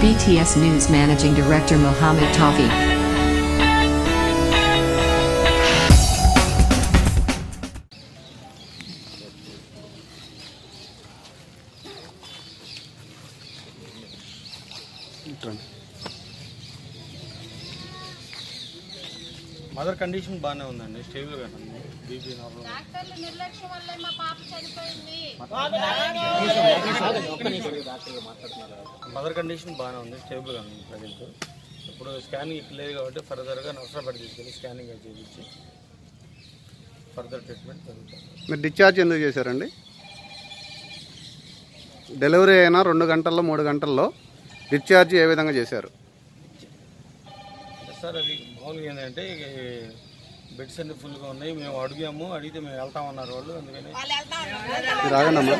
BTS News Managing Director Mohammed Tafi. Mother condition బాగానే ఉందండి stable గానే ఉంది బీపీ నార్మల్ డాక్టర్లు నిర్లక్ష్యం వల్ల మా పాప చనిపోయింది మదర్ కండిషన్ బాగానే ఉంది స్టేబుల్ గా ఉంది ప్రజెంట్ ఇప్పుడు స్కానింగ్ ఇక్కడ లేదు కాబట్టి ఫర్దర్గా నర్సరాబాద్ తీసుకెళ్ళి స్కానింగ్ అది చేయించి ఫర్దర్ ట్రీట్మెంట్ జరుగుతుంది మీరు డిశ్చార్జ్ ఎందుకు చేశారండి డెలివరీ అయినా రెండు గంటల్లో మూడు గంటల్లో డిశ్చార్జ్ ఏ విధంగా చేశారు సార్ అది మామూలుగా ఏంటంటే ఇక బెడ్స్ అన్ని ఫుల్గా ఉన్నాయి మేము అడిగాము అడిగితే మేము వెళ్తామన్నారు వాళ్ళు అందుకని మీరు ఆగండమ్మా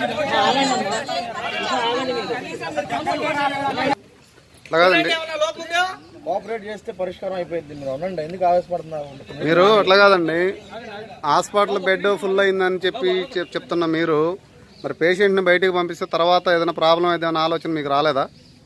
అట్లా కాదండి కోఆపరేట్ చేస్తే పరిష్కారం అయిపోయింది మీరు అవునండి ఎందుకు ఆవేశపడుతున్నారు మీరు అట్లా కాదండి హాస్పిటల్ బెడ్ ఫుల్ అయిందని చెప్పి చెప్- చెప్తున్న మీరు మరి పేషెంట్ని బయటికి పంపిస్తే తర్వాత ఏదైనా ప్రాబ్లం ఏదైనా ఆలోచన మీకు రాలేదా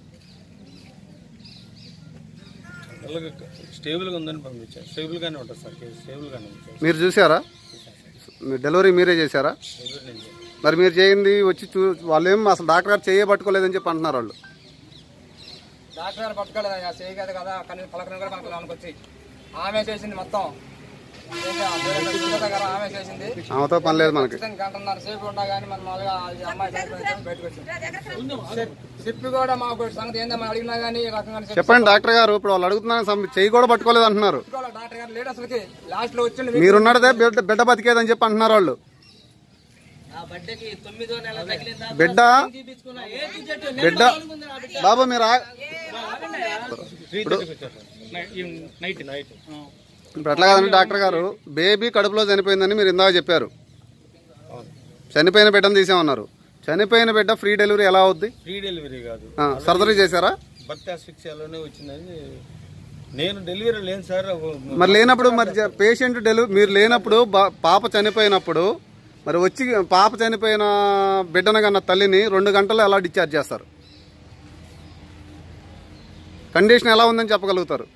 పిల్లలకి స్టేబుల్గా ఉందని పంపించారు స్టేబుల్గానే ఉంటుంది సార్ కేసు స్టేబుల్గానే ఉంది మీరు చూసారా మీ డెలివరీ మీరే చేశారా స్టేబుల్ నుంచి మరి మీరు చేయింది వచ్చి చూ వాళ్ళు ఏం అసలు డాక్టర్ గారు చేయబట్టుకోలేదని చెప్పి అంటున్నారు వాళ్ళు డాక్టర్ గారు పట్టుకోలేదు అయ్యా చేయగదు కదా కానీ పలకరం కూడా మనకు లోనికి వచ్చి ఆమె చేసింది మొత్తం ఇంకా సుజాత గారు ఆమె చేసింది ఆమెతో పని లేదు మనకి ఖచ్చితంగా గంటన్నర సేపు ఉన్నా కానీ మనం మామూలుగా ఈ అమ్మాయి చనిపోయింది బయటకు వచ్చాం చెప్పి కూడా మాకు సంగతి ఏందో అడిగినా కానీ ఈ రకంగా చెప్పి చెప్పండి డాక్టర్ గారు ఇప్పుడు వాళ్ళు అడుగుతున్నారు సమ్- చెయ్యి కూడా పట్టుకోలేదు అంటున్నారు పెట్టుకోవాలి. డాక్టర్ గారు లేడు అసలుకి లాస్ట్ లో వచ్చింది మీరున్నదే బిడ్డ బిడ్డ బతికేదని చెప్పి అంటున్నారు వాళ్ళు బిడ్డ బిడ్డ బాబు మీరు ఆ- నైట్ నైట్ ఇప్పుడు ఎట్లా కాదండి డాక్టర్ గారు బేబీ కడుపులో చనిపోయిందని మీరు ఇందాక చెప్పారు చనిపోయిన బిడ్డను తీసామన్నారు చనిపోయిన బిడ్డ ఫ్రీ డెలివరీ ఎలా అవుద్ది ఫ్రీ డెలివరీ కాదు ఆ, సర్జరీ చేశారా బర్త్ ఆస్ఫిక్సియాలోనే వచ్చిందని నేను డెలివరీ లేను సార్ మరి లేనప్పుడు మరి జ- పేషెంట్ డెలివరీ మీరు లేనప్పుడు బా- పాప చనిపోయినప్పుడు మరి వచ్చి పాప చనిపోయిన బిడ్డను కన్న తల్లిని రెండు గంటల్లో ఎలా డిశ్చార్జ్ చేస్తారు కండిషన్ ఎలా ఉందని చెప్పగలుగుతారు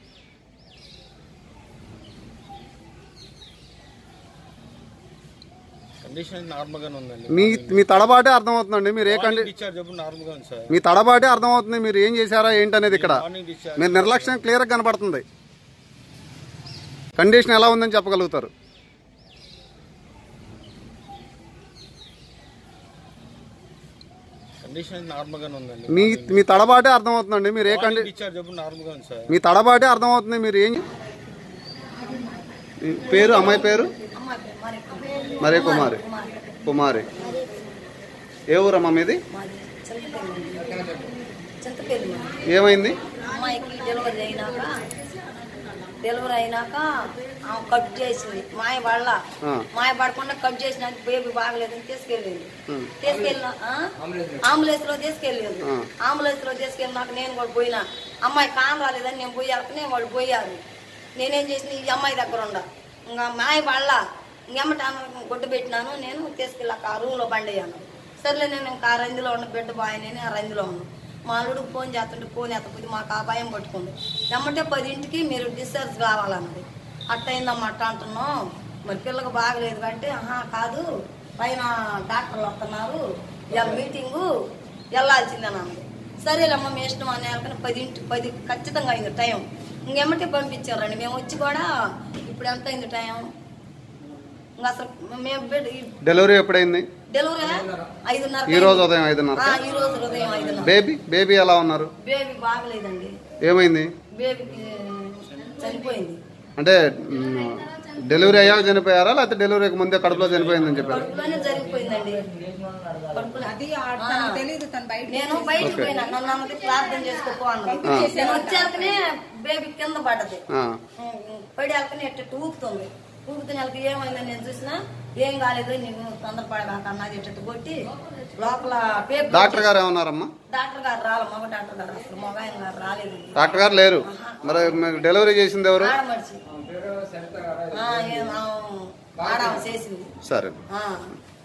కండిషన్ నార్మల్ గానే ఉందండి మీ మీ తడబాటే అర్థమవుతుందండి మీరు ఏ కండి డిశ్చార్జ్ అప్పుడు నార్మల్ గా ఉంది సార్ మీ తడబాటే అర్థమవుతుంది మీరు ఏం చేశారా ఏంటనేది ఇక్కడ మార్నింగ్ డిశ్చార్జ్ మీరు నిర్లక్ష్యం క్లియర్గా కనపడుతుంది కండిషన్ ఎలా ఉందని చెప్పగలుగుతారు కండిషన్ నార్మల్ గానే ఉందండి మీ మీ తడబాటే అర్థమవుతుందండి మీరు ఏ కండి డిశ్చార్జ్ అప్పుడు నార్మల్ గా ఉంది సార్ మీ తడబాటే అర్థమవుతుంది మీరు ఏం మీ పేరు అమ్మాయి పేరు మరే కుమారి కుమారి ఏ ఊరమ్మా మీది చింతపల్లి ఏమైంది అమ్మాయికి డెలివరీ అయినాక డెలివరీ అయినాక ఆమె కట్ చేసింది మాయ పడలా ఆ. మాయ పడకుండా కట్ చేసినాక బేబీ బాగలేదని తీసుకెళ్ళింది తీసుకెళ్ళిన అంబులెన్స్ లో తీసుకెళ్ళలేదు ఆ. అంబులెన్స్ లో తీసుకెళ్ళినాక నేను కూడా పోయినా అమ్మాయి కాన్ రాలేదని నేను పోయాకనే వాళ్ళు పోయారు నేనేం చేసిన ఈ అమ్మాయి దగ్గర ఉండ ఇంకా మాయ పడలా ఇంకెమ్మట గుడ్డ పెట్టినాను నేను తీసుకెళ్ళాక ఆ రూమ్ లో బండయ్యాను సర్లే నేను ఇంకా ఆ రందిలో ఉన్న బిడ్డ బాయనని ఆ రందిలో ఉన్నాను మా అల్లుడికి ఫోన్ చేస్తుంటే ఫోన్ ఎత్తకపోతే మాకు ఆ భయం పట్టుకుంది ఎమ్మంటే పదింటికి మీరు డిశ్చార్జ్ కావాలన్నది అట్టయిందమ్మా అట్ట అంటున్నాం మరి పిల్లకి బాగలేదు అంటే ఆహా కాదు పైన డాక్టర్లు వస్తున్నారు ఇవాళ మీటింగు వెళ్ళాల్సిందని అన్నది సరేలేమ్మా మీ ఇష్టం అనే వాళ్ళకని పదింటి పది ఖచ్చితంగా అయింది టైం ఇంకెమ్మటే పంపించారండి మేము వచ్చి కూడా ఇప్పుడు ఎంత అయింది టైం ఇంకా అసలు మేము బెడ్ ఈ డెలివరీ ఎప్పుడైంది డెలివరీ ఐదున్నర ఈ రోజు ఉదయం ఐదున్నర ఆ, ఈ రోజు ఉదయం ఐదున్నర బేబీ బేబీ ఎలా ఉన్నారు బేబీ బాగలేదండి ఏమైంది బేబీకి చనిపోయింది అంటే మ్, డెలివరీ అయ్యాక చనిపోయారా లేకపోతే డెలివరీకి ముందే కడుపులో చనిపోయిందని చెప్పారు కడుపులోనే జరిగిపోయిందండి కడుపులో తెలీదు తను బయట నేను బయటకు పోయినా నన్ను అన్నది ప్రార్థన చేసుకోపో అన్నది నేను వచ్చాకనే బేబీ కింద పడ్డది ఆ, పడి వెళ్ళకనే ఎట్ట ఊపుతుంది ఊపుతున్న వాళ్ళకి ఏమైందని నేను చూసినా ఏం కాలేదు నేను తొందరపడగాక అన్నది ఎట్ట కొట్టి లోపల పేపర్ డాక్టర్ గారు ఏమన్నారమ్మా డాక్టర్ గారు రాలే మగ డాక్టర్ గారు అసలు మగ ఆయన గారు రాలేదు డాక్టర్ గారు లేరు మరి మీకు డెలివరీ చేసింది ఎవరు ఆడ మనిషి ఆ, ఏం, ఆ, ఆడ ఆమె చేసింది సరే ఆ.